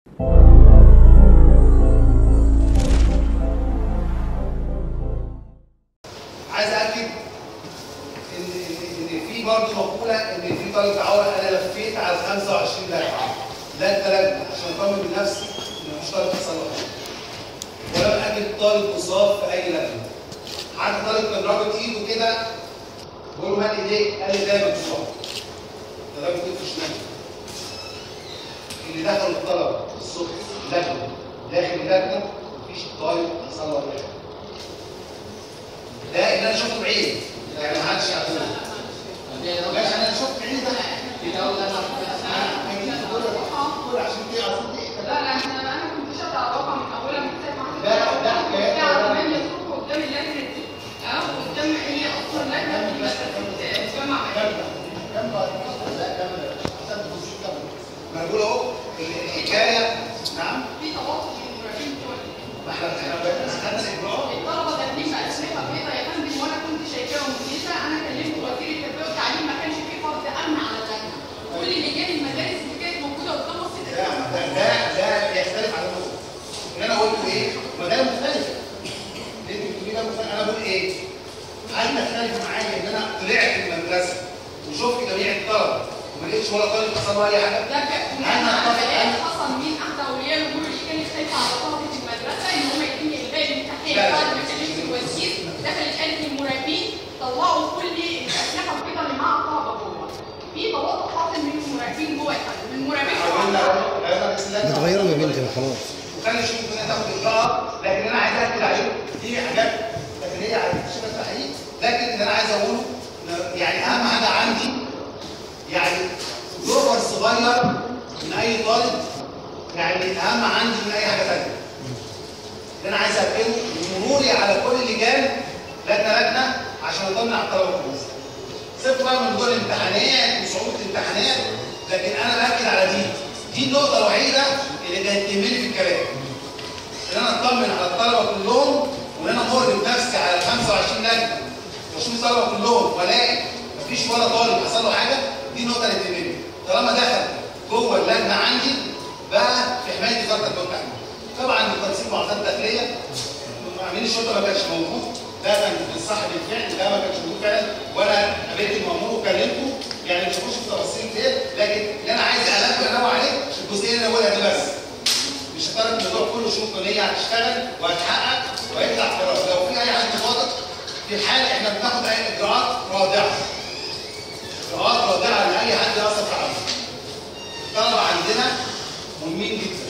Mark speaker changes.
Speaker 1: عايز اكد ان ان إن في برضه مقوله ان في طالب تعاون انا لفيت على 25 لجنه لا الثلاثه عشان اطمن بنفسي ان مفيش طالب حصل له حاجه ولم اجد طالب مصاب في اي لجنه حتى طالب كان رابط ايده كده بقول له مال ايديك قال لي دايما مصاب ده رابط ايده في شمال اللي دخلوا الطلبه الصبح لجنه داخل اللجنه مفيش طالب حصل له حاجه ده اللي انا شفته بعيد يعني ما حدش يعترض ماشي انا شفت بعيد ده عشان كده عشان
Speaker 2: لا لا احنا انا كنت شاطره على الواقع من اولها من ساعه ما
Speaker 1: لا، لا، حكاية.
Speaker 2: الساعه 8 الصبح قدام اللجنه دي اه قدام هي اصلا اللجنه دي بس تجمع
Speaker 1: ما انا بقول اهو الحكايه نعم
Speaker 2: في تواصل بين المراقبين بتوع
Speaker 1: ما احنا احنا بقى خدنا الاجراء
Speaker 2: الطلبه داخلين باسمائها بيضاء يا فندم وانا كنت شايفاهم كويسه انا كلمت وزير التربيه والتعليم ما كانش في فرض امن على اللجنه كل لجان المدارس اللي كانت موجوده قدام وسط
Speaker 1: ده ده ده ده بيختلف على النقطه اللي انا قلته ايه؟ ما ده مختلف اللي انت بتقوليه ده مختلف انا بقول ايه؟ هل تختلف معايا ان انا طلعت من المدرسه وشفت جميع الطلبه وما لقيتش ولا طالب حصل له اي حاجه؟
Speaker 2: ده كان
Speaker 1: أنا أتفق
Speaker 2: كان
Speaker 1: أنا-
Speaker 2: حصل مين احد اولياء الامور اللي كانت خايفه على طلبه المدرسه ان هم يتم الغاء الامتحان
Speaker 1: لا.
Speaker 2: بعد ما كلمت الوزير دخلت قالت للمراقبين طلعوا كل الاسلحه البيضاء اللي مع الطلبه جوه في تواطؤ حاصل من المراقبين جوه يا فندم من المراقبين جوه
Speaker 1: حاولنا
Speaker 2: الطلبة.
Speaker 1: غيرنا الاسلام
Speaker 3: بتغيروا يا بنتي خلاص
Speaker 1: وخلي الشيوخ الدنيا تاخد اجراء لكن انا عايز اكد عليه دي حاجات داخليه على الشبكه التحقيق لكن اللي انا عايز اقوله إن يعني اهم حاجه عندي يعني جوهر صغير من اي طالب يعني اهم عندي من اي حاجه ثانيه اللي انا عايز اكده مروري على كل اللجان لجنه لجنه عشان اطمن على الطلبه كويس سيبك بقى من دور الامتحانات وصعوبه الامتحانات لكن انا باكد على دي دي النقطه الوحيده اللي كانت تهمني في الكلام ان انا اطمن على الطلبه كلهم وان انا امر بنفسي على ال 25 لجنه واشوف الطلبه كلهم والاقي مفيش ولا طالب حصل له حاجه دي النقطه اللي تهمني طالما دخل جوه اللجنه عندي بقى في حمايه فتره الامتحان طبعا بالتنسيق مع وزاره الداخليه عاملين الشرطه ما كانش موجود ده كان بالصح بالفعل ده ما كانش موجود فعلا وانا قابلت المأمور وكلمته يعني مش هخش في تفاصيل كتير لكن اللي انا عايز اعلمه انوه عليه الجزئيه اللي انا بقولها دي بس مش هتعرف الموضوع كله شروط قانونيه هتشتغل وهتحقق وهيطلع قرار لو في اي حد فاضل في الحاله احنا بناخد اي اجراءات رادعه اجراءات رادعه لاي حد يأثر في عرضه الطلبه عندنا مهمين جدا